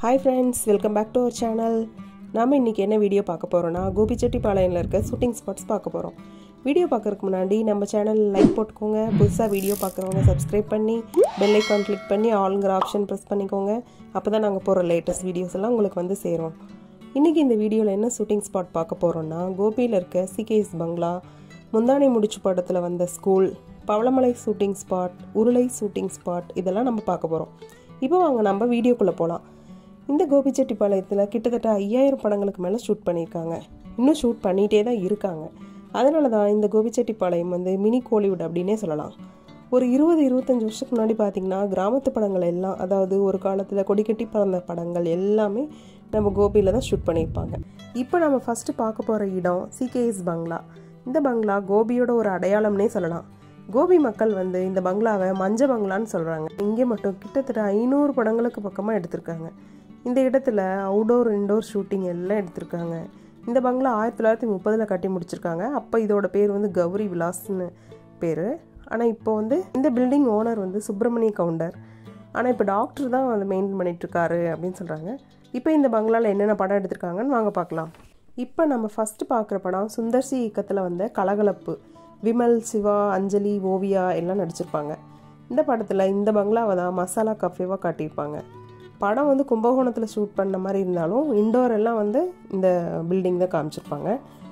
hi friends welcome back to our channel நாம் இன்றைக்கி என்ன வீடியோ பார்க்க போகிறோன்னா கோபிச்செட்டிப்பாளையம்ல இருக்க ஷூட்டிங் ஸ்பாட்ஸ் பார்க்க போகிறோம் வீடியோ பார்க்கறதுக்கு முன்னாடி நம்ம சேனல் லைக் போட்டுக்கோங்க புதுசாக வீடியோ பார்க்குறவங்க சப்ஸ்கிரைப் பண்ணி பெல் ஐக்கான் கிளிக் பண்ணி ஆளுங்கிற ஆப்ஷன் ப்ரெஸ் பண்ணிக்கோங்க அப்போ தான் நாங்கள் போகிற லேட்டஸ்ட் வீடியோஸ் எல்லாம் உங்களுக்கு வந்து சேரும் இன்றைக்கி இந்த வீடியோவில் என்ன ஷூட்டிங் ஸ்பாட் பார்க்க போகிறோன்னா கோபியில் இருக்க சிகேஎஸ் பங்களா முந்தானை முடிச்சு படத்தில் வந்த ஸ்கூல் பவளமலை ஷூட்டிங் ஸ்பாட் உருளை ஷூட்டிங் ஸ்பாட் இதெல்லாம் நம்ம பார்க்க போகிறோம் இப்போ வாங்க நம்ம வீடியோக்குள்ளே போகலாம் இந்த கோபிச்செட்டிப்பாளையத்தில் கிட்டத்தட்ட ஐயாயிரம் படங்களுக்கு மேலே ஷூட் பண்ணியிருக்காங்க இன்னும் ஷூட் பண்ணிகிட்டே தான் இருக்காங்க அதனால தான் இந்த கோபிச்செட்டிப்பாளையம் வந்து மினி கோலிவுட் அப்படின்னே சொல்லலாம் ஒரு இருபது இருபத்தஞ்சி வருஷத்துக்கு முன்னாடி பார்த்தீங்கன்னா கிராமத்து படங்கள் எல்லாம் அதாவது ஒரு காலத்தில் கொடிக்கட்டி பறந்த படங்கள் எல்லாமே நம்ம கோபியில் தான் ஷூட் பண்ணியிருப்பாங்க இப்போ நம்ம ஃபஸ்ட்டு பார்க்க போகிற இடம் சிகேஎஸ் பங்களா இந்த பங்களா கோபியோட ஒரு அடையாளம்னே சொல்லலாம் கோபி மக்கள் வந்து இந்த பங்களாவை மஞ்ச பங்களான்னு சொல்கிறாங்க இங்கே மட்டும் கிட்டத்தட்ட ஐநூறு படங்களுக்கு பக்கமாக எடுத்திருக்காங்க இந்த இடத்துல அவுடோர் இன்டோர் ஷூட்டிங் எல்லாம் எடுத்திருக்காங்க இந்த பங்களா ஆயிரத்தி தொள்ளாயிரத்தி முப்பதில் கட்டி முடிச்சிருக்காங்க அப்போ இதோட பேர் வந்து கௌரி விலாஸ்னு பேர் ஆனால் இப்போ வந்து இந்த பில்டிங் ஓனர் வந்து சுப்பிரமணிய கவுண்டர் ஆனால் இப்போ டாக்டர் தான் வந்து மெயின்டைன் பண்ணிகிட்ருக்காரு அப்படின்னு சொல்கிறாங்க இப்போ இந்த பங்களாவில் என்னென்ன படம் எடுத்திருக்காங்கன்னு வாங்க பார்க்கலாம் இப்போ நம்ம ஃபஸ்ட்டு பார்க்குற படம் சுந்தர்சி இயக்கத்தில் வந்த கலகலப்பு விமல் சிவா அஞ்சலி ஓவியா எல்லாம் நடிச்சிருப்பாங்க இந்த படத்தில் இந்த பங்களாவை தான் மசாலா கஃபேவாக காட்டியிருப்பாங்க படம் வந்து கும்பகோணத்தில் ஷூட் பண்ண மாதிரி இருந்தாலும் இண்டோர் எல்லாம் வந்து இந்த பில்டிங் தான் காமிச்சிருப்பாங்க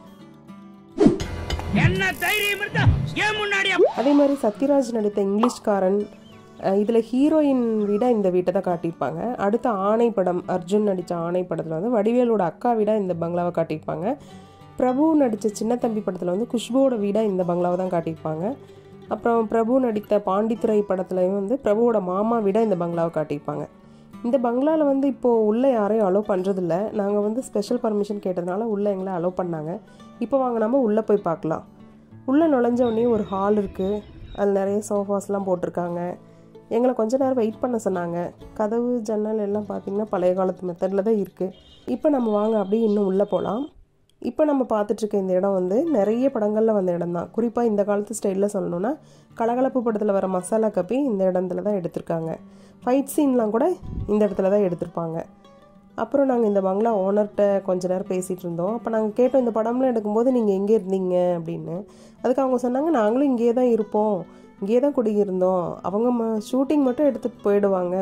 என்ன தைரியம் இருந்தா ஏன் முன்னாடி அதே மாதிரி சத்யராஜ் நடித்த இங்கிலீஷ்காரன் இதில் ஹீரோயின் விட இந்த வீட்டை தான் காட்டியிருப்பாங்க அடுத்த ஆணை படம் அர்ஜுன் நடித்த ஆணை படத்தில் வந்து வடிவேலோட அக்கா விட இந்த பங்களாவை காட்டியிருப்பாங்க பிரபு நடித்த சின்ன தம்பி படத்தில் வந்து குஷ்புவோட வீட இந்த பங்களாவை தான் காட்டியிருப்பாங்க அப்புறம் பிரபு நடித்த பாண்டித்துறை படத்துலையும் வந்து பிரபுவோட மாமா விட இந்த பங்களாவை காட்டியிருப்பாங்க இந்த பங்களாவில் வந்து இப்போது உள்ளே யாரையும் அலோவ் பண்ணுறதில்ல நாங்கள் வந்து ஸ்பெஷல் பர்மிஷன் கேட்டதுனால உள்ளே எங்களை அலோவ் பண்ணாங்க இப்போ வாங்க நம்ம உள்ளே போய் பார்க்கலாம் உள்ளே நுழைஞ்ச உடனே ஒரு ஹால் இருக்குது அதில் நிறைய சோஃபாஸ்லாம் போட்டிருக்காங்க எங்களை கொஞ்ச நேரம் வெயிட் பண்ண சொன்னாங்க கதவு ஜன்னல் எல்லாம் பார்த்திங்கன்னா பழைய காலத்து மெத்தடில் தான் இருக்குது இப்போ நம்ம வாங்க அப்படியே இன்னும் உள்ளே போகலாம் இப்போ நம்ம பார்த்துட்ருக்க இந்த இடம் வந்து நிறைய படங்களில் வந்த இடம் தான் குறிப்பாக இந்த காலத்து ஸ்டைலில் சொல்லணுன்னா கலகலப்பு படத்தில் வர மசாலா கப்பி இந்த இடத்துல தான் எடுத்திருக்காங்க ஃபைட் சீன்லாம் கூட இந்த இடத்துல தான் எடுத்திருப்பாங்க அப்புறம் நாங்கள் இந்த பங்களா ஓனர்கிட்ட கொஞ்ச நேரம் பேசிகிட்டு இருந்தோம் அப்போ நாங்கள் கேட்டோம் இந்த படம்லாம் எடுக்கும்போது நீங்கள் எங்கே இருந்தீங்க அப்படின்னு அதுக்கு அவங்க சொன்னாங்க நாங்களும் இங்கேயே தான் இருப்போம் இங்கேயே தான் குடியிருந்தோம் அவங்க ம ஷூட்டிங் மட்டும் எடுத்துகிட்டு போயிடுவாங்க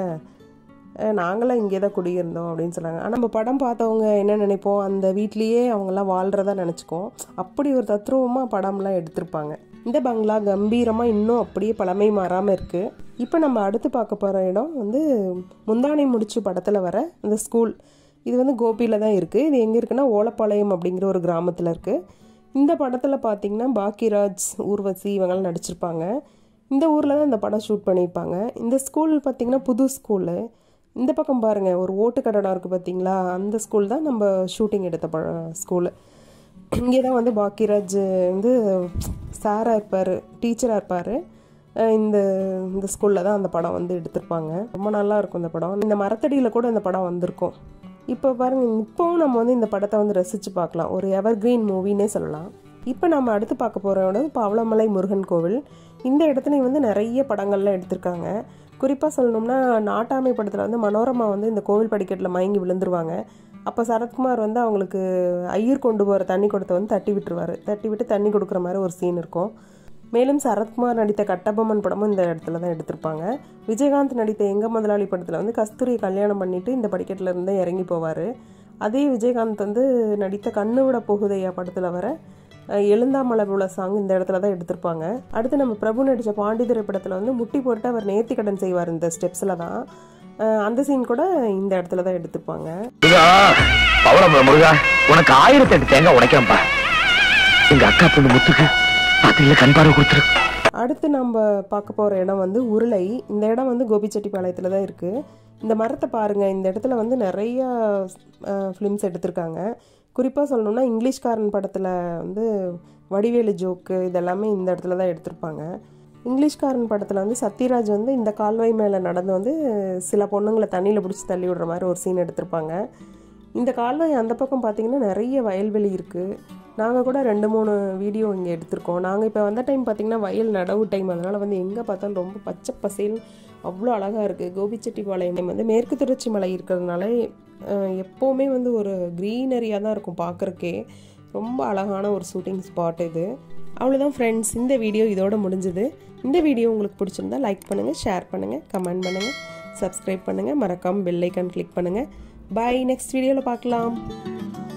நாங்களாம் இங்கே தான் குடியிருந்தோம் அப்படின்னு சொன்னாங்க ஆனால் நம்ம படம் பார்த்தவங்க என்ன நினைப்போம் அந்த வீட்லேயே அவங்கெல்லாம் வாழ்கிறதா நினச்சிக்கோம் அப்படி ஒரு தத்ரூபமாக படம்லாம் எடுத்திருப்பாங்க இந்த பங்களா கம்பீரமாக இன்னும் அப்படியே பழமை மாறாமல் இருக்குது இப்போ நம்ம அடுத்து பார்க்க போகிற இடம் வந்து முந்தானை முடிச்சு படத்தில் வர அந்த ஸ்கூல் இது வந்து கோபியில் தான் இருக்குது இது எங்கே இருக்குன்னா ஓலப்பாளையம் அப்படிங்கிற ஒரு கிராமத்தில் இருக்குது இந்த படத்தில் பார்த்திங்கன்னா பாக்கியராஜ் ஊர்வசி இவங்கெல்லாம் நடிச்சிருப்பாங்க இந்த ஊரில் தான் இந்த படம் ஷூட் பண்ணியிருப்பாங்க இந்த ஸ்கூல் பார்த்திங்கன்னா புது ஸ்கூலு இந்த பக்கம் பாருங்கள் ஒரு ஓட்டு கட்டடம் இருக்குது பார்த்தீங்களா அந்த ஸ்கூல் தான் நம்ம ஷூட்டிங் எடுத்த ப ஸ்கூலு இங்கே தான் வந்து பாக்கியராஜ் வந்து சாராக இருப்பார் டீச்சராக இருப்பார் இந்த இந்த ஸ்கூலில் தான் அந்த படம் வந்து எடுத்திருப்பாங்க ரொம்ப நல்லா இருக்கும் இந்த படம் இந்த மரத்தடியில் கூட இந்த படம் வந்திருக்கும் இப்போ பாருங்கள் இப்போவும் நம்ம வந்து இந்த படத்தை வந்து ரசித்து பார்க்கலாம் ஒரு எவர் கிரீன் மூவின்னே சொல்லலாம் இப்போ நம்ம அடுத்து பார்க்க போகிற இடம் பவளமலை முருகன் கோவில் இந்த இடத்துல வந்து நிறைய படங்கள்லாம் எடுத்திருக்காங்க குறிப்பாக சொல்லணும்னா நாட்டாமை படத்தில் வந்து மனோரமா வந்து இந்த கோவில் படிக்கட்டில் மயங்கி விழுந்துருவாங்க அப்போ சரத்குமார் வந்து அவங்களுக்கு ஐயர் கொண்டு போகிற தண்ணி கொடுத்த வந்து தட்டி விட்டுருவார் தட்டி விட்டு தண்ணி கொடுக்குற மாதிரி ஒரு சீன் இருக்கும் மேலும் சரத்குமார் நடித்த கட்டபொம்மன் படமும் இந்த இடத்துல தான் எடுத்திருப்பாங்க விஜயகாந்த் நடித்த எங்க முதலாளி படத்தில் வந்து கஸ்தூரியை கல்யாணம் பண்ணிட்டு இந்த படிக்கட்டில் இருந்து இறங்கி போவார் அதே விஜயகாந்த் வந்து நடித்த கண்ணு விட போகுதையா படத்தில் வர எழுந்தாமலர் உள்ள சாங் இந்த இடத்துல தான் எடுத்திருப்பாங்க அடுத்து நம்ம பிரபு நடித்த பாண்டிதுரை படத்தில் வந்து முட்டி போட்டு அவர் நேர்த்தி கடன் செய்வார் இந்த ஸ்டெப்ஸில் தான் அந்த சீன் கூட இந்த இடத்துல தான் எடுத்திருப்பாங்க பவளம் முருகா உனக்கு ஆயிரத்தி எட்டு தேங்காய் உடைக்கிறேன்ப்பா எங்க அக்கா பொண்ணு முத்துக்கு ராத்திரியில கண் பார்வை கொடுத்துரு அடுத்து நம்ம பார்க்க போகிற இடம் வந்து உருளை இந்த இடம் வந்து கோபிச்செட்டிப்பாளையத்தில் தான் இருக்குது இந்த மரத்தை பாருங்கள் இந்த இடத்துல வந்து நிறைய ஃபிலிம்ஸ் எடுத்திருக்காங்க குறிப்பாக சொல்லணும்னா இங்கிலீஷ்காரன் படத்தில் வந்து வடிவேலு ஜோக்கு இதெல்லாமே இந்த இடத்துல தான் எடுத்திருப்பாங்க இங்கிலீஷ்காரன் படத்தில் வந்து சத்யராஜ் வந்து இந்த கால்வாய் மேலே நடந்து வந்து சில பொண்ணுங்களை தண்ணியில் பிடிச்சி தள்ளி விடுற மாதிரி ஒரு சீன் எடுத்திருப்பாங்க இந்த கால்வாய் அந்த பக்கம் பார்த்திங்கன்னா நிறைய வயல்வெளி இருக்குது நாங்கள் கூட ரெண்டு மூணு வீடியோ இங்கே எடுத்திருக்கோம் நாங்கள் இப்போ வந்த டைம் பார்த்திங்கன்னா வயல் நடவு டைம் அதனால் வந்து எங்கே பார்த்தாலும் ரொம்ப பச்சை பசேல் அவ்வளோ அழகாக இருக்குது கோபிச்செட்டிப்பாளையம் வந்து மேற்கு தொடர்ச்சி மலை இருக்கிறதுனால அஹ், எப்போவுமே வந்து ஒரு க்ரீனரியாக தான் இருக்கும் பார்க்குறக்கே ரொம்ப அழகான ஒரு ஷூட்டிங் ஸ்பாட் இது அவ்வளோதான் ஃப்ரெண்ட்ஸ் இந்த வீடியோ இதோட முடிஞ்சது இந்த வீடியோ உங்களுக்கு பிடிச்சிருந்தா லைக் பண்ணுங்கள் ஷேர் பண்ணுங்கள் கமெண்ட் பண்ணுங்கள் சப்ஸ்கிரைப் பண்ணுங்கள் மறக்காமல் பெல் ஐக்கான் கிளிக் பண்ணுங்கள் பாய் நெக்ஸ்ட் வீடியோவில் பார்க்கலாம்